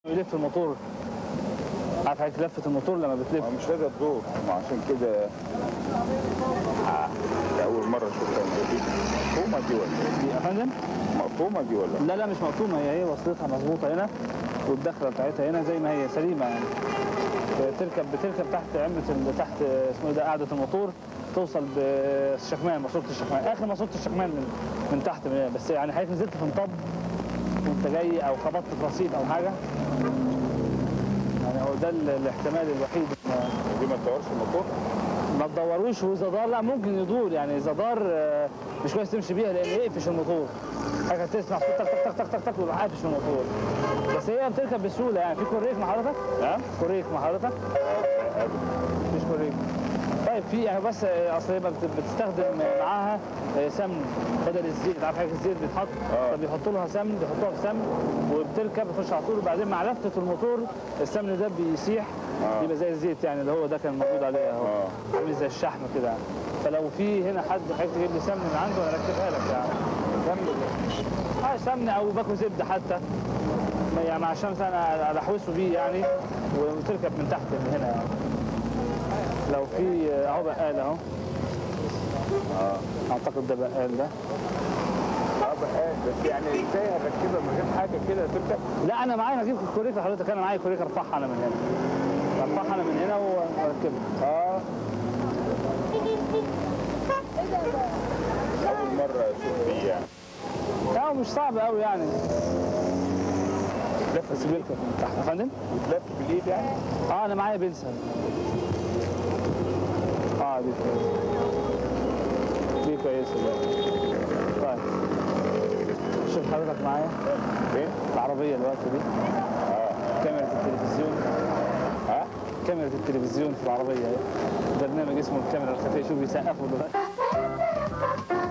يلف الموتور عارف حضرتك لفه الموتور لما بتلف ما مش راضي تدور ما عشان كده آه، ده اول مره اشوفها دي مقطومه دي ولا إيه؟ دي يا فندم مقطومه دي ولا لا لا مش مقطومه هي هي وصلتها مظبوطه هنا والدخله بتاعتها هنا زي ما هي سليمه يعني بتركب بتركب تحت عمة ال- تحت اسمه إيه ده قاعده الموتور توصل بالشكمان ماسوره الشكمان اخر ماسوره الشكمان من من تحت من هنا بس يعني حضرتك نزلت في مطب وانت جاي او خبطت في رصيد او حاجه يعني هو ده ال- الاحتمال الوحيد إن- دي ما تدورش الموتور ما تدوروش واذا دار لا ممكن يدور يعني اذا دار آه، مش كويس تمشي بيها لان يقفش الموتور حاجه تسمع صوت تك تك تك تك تك تك ويروح قافش الموتور بس هي بتركب بسهوله يعني في كوريك مع حضرتك؟ ها كوريك مع حضرتك؟ مفيش كوريك طيب في يعني بس آه، اصل هي بت- بتستخدم معاها آه، سمن بدل الزيت عارف حاجه الزيت بيتحط آه. فبيحطوا لها سمن بيحطوها في سمن وبتركب بتخش على طول وبعدين مع لفه الموتور السمن ده بيسيح آه. يبقى زي الزيت يعني اللي هو ده كان موجود عليه اهو اه عامل زي الشحم كده يعني. فلو في هنا حد حضرتك تجيب لي سمن من عنده انا اركبها لك يعني كمل اه سمن او باكو زبده حتى ما- يعني عشان انا الحوسه بيه يعني وتركب من تحت من هنا يعني لو في اهو بقال اهو اه اعتقد ده بقال ده اه بقى بس يعني ازاي هركبها من غير حاجه كده تركب لا انا معايا اجيب الكوريك لحضرتك انا معايا كوريك ارفعها انا من هنا ارفعها انا من هنا واركبها اه اول مره اشوف دي يعني لا هو مش صعب قوي يعني بس بيركب من تحت يا فندم بتلف بالايد يعني اه انا معايا بنسى اه دي كويسه دي كويسه دي. طيب شوف حضرتك معايا فين؟ العربيه الوقت دي اه كاميرا التلفزيون ها كاميرا التلفزيون في العربيه اهي برنامج اسمه الكاميرا الخفيه شوف بيسقفوا دلوقتي